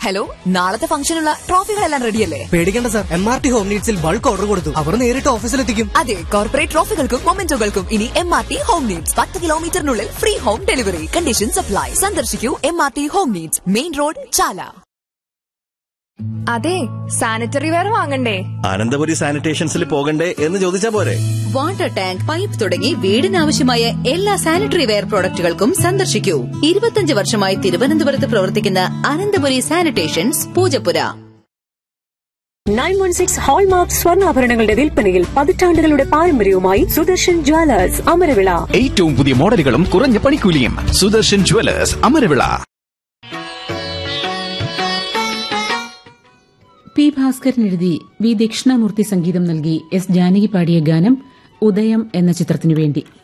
hello നാളത്തെ ഫംഗ്ഷനുള്ള ട്രോഫികളെല്ലാം റെഡിയല്ലേ പേടിക്കേണ്ട sir M R T home നീഡ്സിൽ ബൾക്ക് ഓർഡർ കൊടുത്തു അവർ നേരിട്ട് ഓഫീസിലെത്തിക്കും അതെ കോർപ്പറേറ്റ് ട്രോഫികൾക്കും മൊമെന്റോകൾക്കും ഇനി M R T home needs പത്ത് കിലോമീറ്ററിനുള്ളിൽ free home delivery condition supply സന്ദർശിക്കൂ M R T home needs main road Chala അതെ സാനിറ്ററി വെയർ വാങ്ങണ്ടേ അനന്തപുരി സാനിറ്റേഷൻസിൽ പോകണ്ടേ എന്ന് ചോദിച്ചാ പോരെ വാട്ടർ ടാങ്ക് പൈപ്പ് തുടങ്ങി വീടിനാവശ്യമായ എല്ലാ സാനിറ്ററി വെയർ പ്രോഡക്റ്റുകൾക്കും സന്ദർശിക്കൂ ഇരുപത്തിയഞ്ച് വർഷമായി തിരുവനന്തപുരത്ത് പ്രവർത്തിക്കുന്ന Ananthapuri sanitations Poojappura nine one six hallmark സ്വർണ്ണാഭരണങ്ങളുടെ വിൽപ്പനയിൽ പതിറ്റാണ്ടുകളുടെ പാരമ്പര്യവുമായി സുദർശൻ ജ്വല്ലേഴ്സ് അമരവിള ഏറ്റവും പുതിയ മോഡലുകളും കുറഞ്ഞ പണിക്കൂലിയും സുദർശൻ ജുവലേഴ്സ് അമരവിള പി ഭാസ്കരൻ എഴുതി വി ദക്ഷിണാമൂർത്തി സംഗീതം നൽകി എസ് ജാനകി പാടിയ ഗാനം ഉദയം എന്ന ചിത്രത്തിനു വേണ്ടി